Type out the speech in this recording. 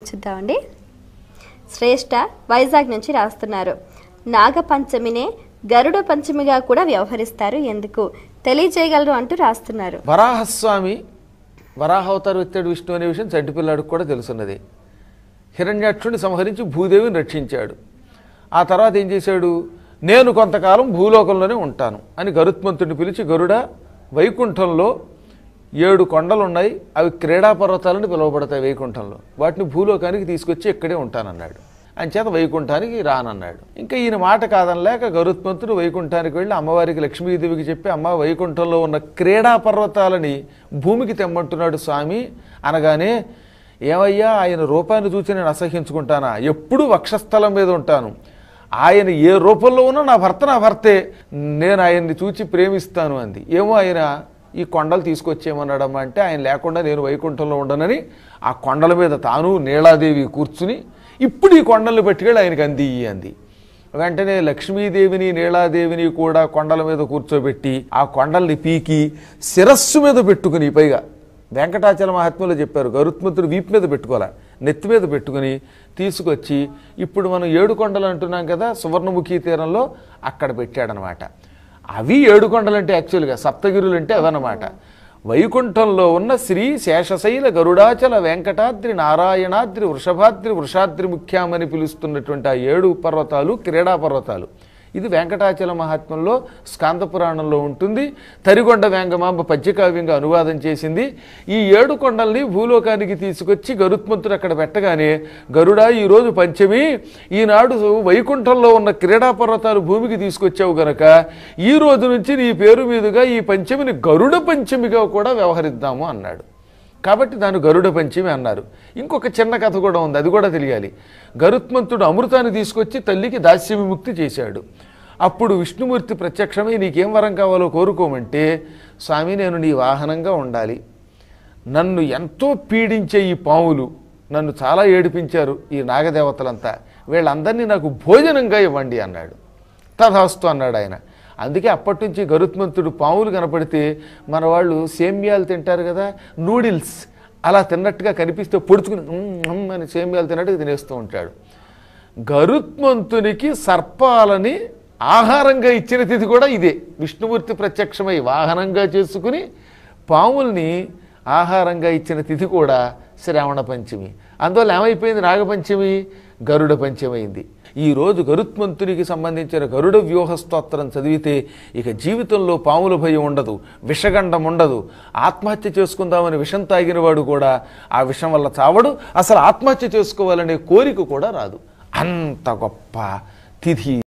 చూద్దామండి శ్రేష్ఠ వైజాగ్ నుంచి రాస్తున్నారు నాగపంచమినే గరుడ పంచమిగా కూడా వ్యవహరిస్తారు ఎందుకు తెలియజేయగలరు అంటూ రాస్తున్నారు వరాహస్వామి వరాహావతారం ఎత్తాడు విష్ణు అనే విషయం చంటిపిల్లాడికి కూడా తెలుసున్నది హిరణ్యాక్షుడిని సంహరించి భూదేవిని రక్షించాడు ఆ తర్వాత ఏం చేశాడు నేను కొంతకాలం భూలోకంలోనే ఉంటాను అని గరుత్మంతుడిని పిలిచి గరుడ వైకుంఠంలో ఏడు కొండలు ఉన్నాయి అవి క్రీడా పర్వతాలని పిలువబడతాయి వైకుంఠంలో వాటిని భూలోకానికి తీసుకొచ్చి ఇక్కడే ఉంటానన్నాడు అంచేత వైకుంఠానికి రానన్నాడు ఇంకా ఈయన మాట కాదనలేక గరుత్మంతుడు వైకుంఠానికి వెళ్ళి అమ్మవారికి లక్ష్మీదేవికి చెప్పి అమ్మ వైకుంఠంలో ఉన్న క్రీడా పర్వతాలని భూమికి తెమ్మంటున్నాడు స్వామి అనగానే ఏమయ్యా ఆయన రూపాన్ని చూసి నేను అసహ్యించుకుంటానా ఎప్పుడు వక్షస్థలం మీద ఉంటాను ఆయన ఏ రూపంలో ఉన్నా నా భర్త నా భర్తే నేను ఆయన్ని చూచి ప్రేమిస్తాను అంది ఏమో ఆయన ఈ కొండలు తీసుకొచ్చేయమన్నాడమ్మా అంటే ఆయన లేకుండా నేను వైకుంఠంలో ఉండనని ఆ కొండల మీద తాను నీలాదేవి కూర్చుని ఇప్పుడు ఈ కొండల్ని పట్టుకెళ్ళి ఆయనకి అంది అంది వెంటనే లక్ష్మీదేవిని నీలాదేవిని కూడా కొండల మీద కూర్చోబెట్టి ఆ కొండల్ని పీకి శిరస్సు మీద పెట్టుకుని పైగా వెంకటాచల మహాత్ములు చెప్పారు గరుత్మంతుడు వీపు మీద పెట్టుకోవాలా నెత్తి మీద పెట్టుకుని తీసుకొచ్చి ఇప్పుడు మనం ఏడు కొండలు అంటున్నాం కదా సువర్ణముఖి తీరంలో అక్కడ పెట్టాడనమాట అవి ఏడు కొండలు అంటే యాక్చువల్గా సప్తగిరులు అంటే అవన్నమాట వైకుంఠంలో ఉన్న శ్రీ శేషశైల గరుడాచల వెంకటాద్రి నారాయణాద్రి వృషభాద్రి వృషాద్రి ముఖ్యామని పిలుస్తున్నటువంటి ఆ ఏడు పర్వతాలు క్రీడా పర్వతాలు ఇది వెంకటాచల మహాత్మ్యంలో స్కాంద పురాణంలో ఉంటుంది తరిగొండ వేంగమాంబ పద్యకావ్యంగా అనువాదం చేసింది ఈ ఏడు కొండల్ని భూలోకానికి తీసుకొచ్చి గరుత్మంతుడు అక్కడ పెట్టగానే గరుడా ఈరోజు పంచమి ఈనాడు వైకుంఠంలో ఉన్న క్రీడా పర్వతాలు భూమికి తీసుకొచ్చావు గనక ఈ రోజు నుంచి నీ పేరు మీదుగా ఈ పంచమిని గరుడ పంచమిగా కూడా వ్యవహరిద్దాము అన్నాడు కాబట్టి దాన్ని గరుడ పంచమి అన్నారు ఇంకొక చిన్న కథ కూడా ఉంది అది కూడా తెలియాలి గరుత్మంతుడు అమృతాన్ని తీసుకొచ్చి తల్లికి దాస్య విముక్తి చేశాడు అప్పుడు విష్ణుమూర్తి ప్రత్యక్షమై నీకేం వరం కావాలో కోరుకోమంటే స్వామి నేను నీ వాహనంగా ఉండాలి నన్ను ఎంతో పీడించే ఈ పాములు నన్ను చాలా ఏడిపించారు ఈ నాగదేవతలంతా వీళ్ళందరినీ నాకు భోజనంగా ఇవ్వండి అన్నాడు తథాస్తు అన్నాడు ఆయన అందుకే అప్పటి నుంచి గరుత్మంతుడు పాములు కనపడితే మన వాళ్ళు సేమ్యాలు తింటారు కదా నూడిల్స్ అలా తిన్నట్టుగా కనిపిస్తే పొడుచుకుని "ఉమ్, ఉమ్" అని సేమ్యాలు తిన్నట్టుగా తినేస్తూ ఉంటాడు గరుత్మంతునికి సర్పాలని ఆహారంగా ఇచ్చిన తిథి కూడా ఇదే విష్ణుమూర్తి ప్రత్యక్షమై వాహనంగా చేసుకుని పాముల్ని ఆహారంగా ఇచ్చిన తిథి కూడా శ్రావణ పంచమి అందువల్ల ఏమైపోయింది నాగపంచమి గరుడ పంచమి అయింది ఈరోజు గరుత్మంతునికి సంబంధించిన గరుడ వ్యూహ స్తోత్రం చదివితే ఇక జీవితంలో పాముల భయం ఉండదు విషగండం ఉండదు ఆత్మహత్య చేసుకుందామని విషం తాగిన వాడు కూడా ఆ విషం వల్ల చావడు అసలు ఆత్మహత్య చేసుకోవాలనే కోరిక కూడా రాదు అంత గొప్ప తిథి